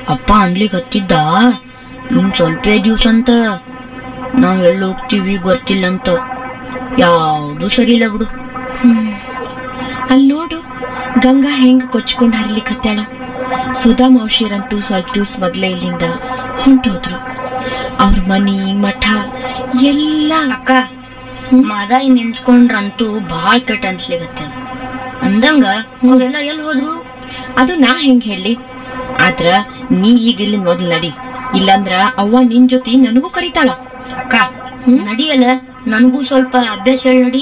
ಅಪ್ಪ ಅನ್ಲಿಕ್ ಹತ್ತಿದ್ದ ಇನ್ ಸ್ವಲ್ಪೇ ದಿವ್ಸ ಅಂತ ನಾವ್ ಎಲ್ಲಿ ಹೋಗ್ತೀವಿ ಗೊತ್ತಿಲ್ಲ ಅಂತ ಯಾವ್ದು ಸರಿ ಇಲ್ಲ ಬಿಡು ಅಲ್ಲಿ ನೋಡು ಗಂಗಾ ಹೆಂಗ್ ಕೊಚ್ಕೊಂಡ್ ಹರಿಲಿಕತ್ತಾಳ ಸುಧಾ ಮೌಶಿಯರಂತೂ ಸ್ವಲ್ಪ ದಿವ್ಸ ಮೊದ್ಲೇ ಇಲ್ಲಿಂದ ಹೊಂಟೋದ್ರು ಅವ್ರ ಮನಿ ಮಠ ಎಲ್ಲ ಅಕ್ಕ ಮಾದಾಯಿ ನಿಂತ್ಕೊಂಡ್ರಂತೂ ಬಾಳ್ ಕೆಟ್ಟ ಅನ್ಸ್ಲಿಕತ್ತದ ಅಂದಂಗ ಅವ್ರೆಲ್ಲ ಎಲ್ಲಿ ಹೋದ್ರು ಅದು ನಾ ಹೆಂಗ್ ಹೇಳಿ ಆದ್ರ ನೀ ಈಗ ಇಲ್ಲಿಂದ ಮೊದ್ಲು ನಡಿ ಇಲ್ಲಂದ್ರ ಅವ್ವ ನಿನ್ ಜೊತೆ ನನಗೂ ಕರಿತಾಳ ಅಕ್ಕ ನಡಿಯಲ್ಲ ನನಗೂ ಸ್ವಲ್ಪ ಅಭ್ಯಾಸ ಹೇಳಿ ನಡಿ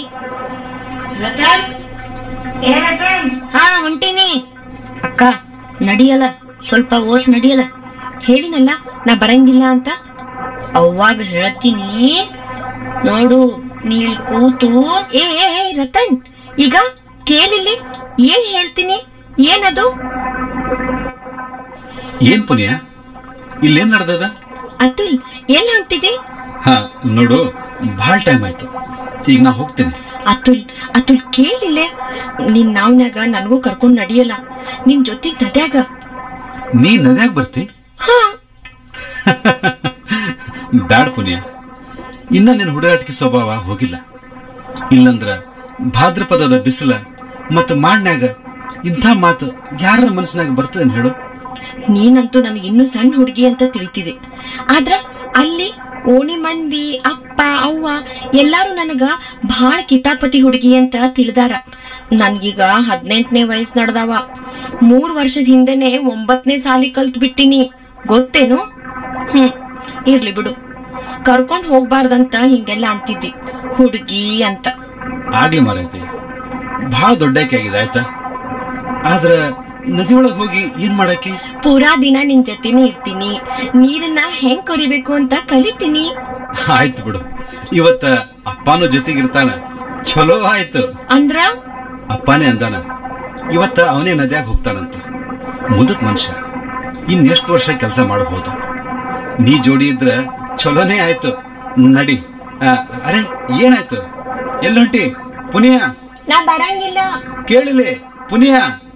ಹಾ ಹೊಂಟೀನಿ ಅಕ್ಕ ನಡಿಯಲ್ಲ ಸ್ವಲ್ಪ ಓಸ್ ನಡಿಯಲ್ಲ ಹೇಳಿನಲ್ಲ ನಾ ಬರಂಗಿಲ್ಲ ಅಂತ ಅವಾಗ ಹೇಳ್ತೀನಿ ನೋಡು ನೀಲ್ ಕೂತು ಏ ಏ, ಏ, ರತನ್ ಈಗ ಕೇಳಿಲ್ಲಿ ಏನ್ ಹೇಳ್ತೀನಿ ಏನದು ಏನ್ ಪುನಿಯ ಇಲ್ಲೇನ್ ನಡೆದದ ಅತುಲ್ ಎಲ್ಲಿ ಹೊಂಟಿದೆ ಹಾ ನೋಡು ಬಹಳ ಟೈಮ್ ಆಯ್ತು ಈಗ ನಾ ಹೋಗ್ತೇನೆ ಅತುಲ್ ಅತುಲ್ ಕೇಳಿಲ್ಲ ನಿನ್ ನಾವ್ನ್ಯಾಗ ನನಗೂ ಕರ್ಕೊಂಡ್ ನಡಿಯಲ್ಲ ನಿನ್ ಜೊತೆಗ್ ನದ್ಯಾಗ ನೀ ನದ್ಯಾಗ ಬರ್ತಿ ಹಾ ಬ್ಯಾಡ್ ಪುನಿಯ ಇನ್ನ ನಿನ್ನ ಹುಡುಗಾಟಿಕೆ ಸ್ವಭಾವ ಹೋಗಿಲ್ಲ ಇಲ್ಲಂದ್ರ ಭಾದ್ರಪದದ ಬಿಸಿಲ ಮತ್ತ ಮಾಡ್ನ್ಯಾಗ ಇಂಥ ಮಾತು ಯಾರ ಮನಸ್ಸಿನಾಗ ಬರ್ತದೇನ್ ಹೇಳು ನೀನಂತೂ ನನಗೆ ಇನ್ನೂ ಸಣ್ಣ ಹುಡುಗಿ ಅಂತ ತಿಳಿತಿದೆ ಆದ್ರ ಅಲ್ಲಿ ಓಣಿ ಮಂದಿ ಅಪ್ಪ ಅವ್ವ ಎಲ್ಲಾರು ನನಗ ಭಾಳ ಕಿತಾಪತಿ ಹುಡುಗಿ ಅಂತ ತಿಳಿದಾರ ನನ್ಗೀಗ ಹದಿನೆಂಟನೇ ವಯಸ್ಸು ನಡ್ದಾವ ಮೂರ್ ವರ್ಷದ ಹಿಂದೆನೆ ಒಂಬತ್ತನೇ ಸಾಲಿ ಕಲ್ತ್ ಬಿಟ್ಟಿನಿ ಗೊತ್ತೇನು ಹ್ಮ್ ಇರ್ಲಿ ಬಿಡು ಕರ್ಕೊಂಡ್ ಹೋಗ್ಬಾರ್ದಂತ ಹಿಂಗೆಲ್ಲ ಅಂತಿದ್ದಿ ಹುಡುಗಿ ಅಂತ ಆಗ್ಲಿ ಮಾರೈತಿ ಬಹಳ ದೊಡ್ಡಕ್ಕೆ ಆಗಿದೆ ಆಯ್ತಾ ಆದ್ರ ನದಿ ಒಳಗ್ ಹೋಗಿ ಏನ್ ಮಾಡಾಕಿ ಪೂರಾ ದಿನ ನಿನ್ ಜೊತೆನೇ ಇರ್ತೀನಿ ನೀರನ್ನ ಹೆಂಗ್ ಕೊರಿಬೇಕು ಅಂತ ಕಲಿತೀನಿ ಆಯ್ತು ಬಿಡು ಇವತ್ತ ಅಪ್ಪನೂ ಜೊತೆಗಿರ್ತಾನ ಚಲೋ ಆಯ್ತು ಅಂದ್ರ ಅಪ್ಪನೇ ಅಂದಾನ ಇವತ್ತ ಅವನೇ ನದ್ಯಾಗ ಹೋಗ್ತಾನಂತ ಮುದಕ್ ಮನುಷ್ಯ ಇನ್ನೆಷ್ಟು ವರ್ಷ ಕೆಲಸ ಮಾಡಬಹುದು ನೀ ಜೋಡಿ ಇದ್ರ ಚಲೋನೇ ಆಯ್ತು ನಡಿ ಆ, ಅರೆ ಏನಾಯ್ತು ಎಲ್ಲೊಂಟಿ ಪುನಿಯ ನಾ ಬರಂಗಿಲ್ಲ ಕೇಳಿಲಿ ಪುನಿಯ